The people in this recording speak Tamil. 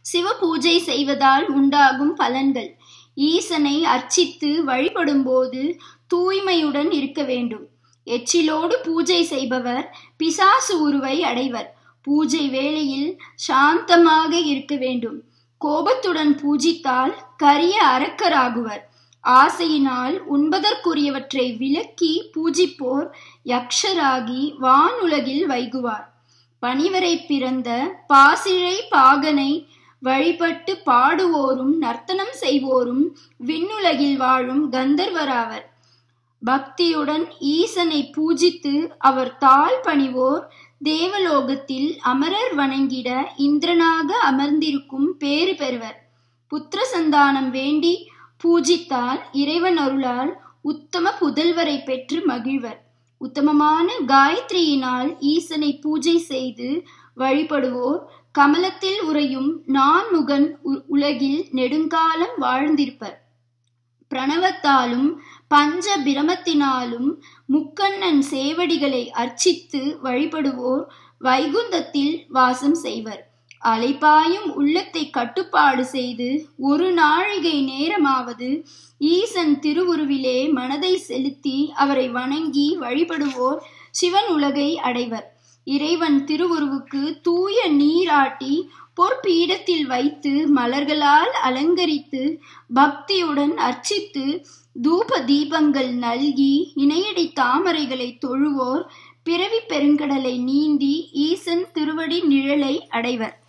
சிவ பூஜை செய்வதால் உண்டாகும் பலன்கள் ஈசனை அர்ச்சித்து வழிபடும்போது தூய்மையுடன் இருக்க வேண்டும் எச்சிலோடு பூஜை செய்பவர் பிசாசு உருவை அடைவர் பூஜை வேளையில் சாந்தமாக இருக்க வேண்டும் கோபத்துடன் பூஜித்தால் கரிய அரக்கராகுவர் ஆசையினால் உண்பதற்குரியவற்றை விலக்கி பூஜிப்போர் யக்ஷராகி வானுலகில் வைகுவார் பணிவரை பிறந்த பாசிழை பாகனை வழிபட்டு பாடுவோரும் நர்த்தனம் செய்வோரும் விண்ணுலகில் வாழும் கந்தர்வராவர் பக்தியுடன் ஈசனை பூஜித்து அவர் தாழ் பணிவோர் தேவலோகத்தில் அமரர் வணங்கிட இந்திரனாக அமர்ந்திருக்கும் பேறு பெறுவர் புத்திர சந்தானம் வேண்டி பூஜித்தால் இறைவன் அருளால் உத்தம புதல்வரை பெற்று மகிழ்வர் உத்தமமான காயத்ரியினால் ஈசனை பூஜை செய்து வழிபடுவோர் கமலத்தில் உறையும் நான்முகன் உலகில் நெடுங்காலம் வாழ்ந்திருப்பர் பிரணவத்தாலும் பஞ்ச பிரமத்தினாலும் முக்கண்ணன் சேவடிகளை அர்ச்சித்து வழிபடுவோர் வைகுந்தத்தில் வாசம் செய்வர் அலைப்பாயும் உள்ளத்தை கட்டுப்பாடு செய்து ஒரு நாழிகை நேரமாவது ஈசன் திருவுருவிலே மனதை செலுத்தி அவரை வணங்கி வழிபடுவோர் சிவன் உலகை அடைவர் இறைவன் திருவுருவுக்கு தூய நீராட்டி பொற்பீடத்தில் வைத்து மலர்களால் அலங்கரித்து பக்தியுடன் அர்ச்சித்து தூப தீபங்கள் நல்கி இணையடி தாமரைகளை தொழுவோர் பிறவி பெருங்கடலை நீந்தி ஈசன் திருவடி நிழலை அடைவர்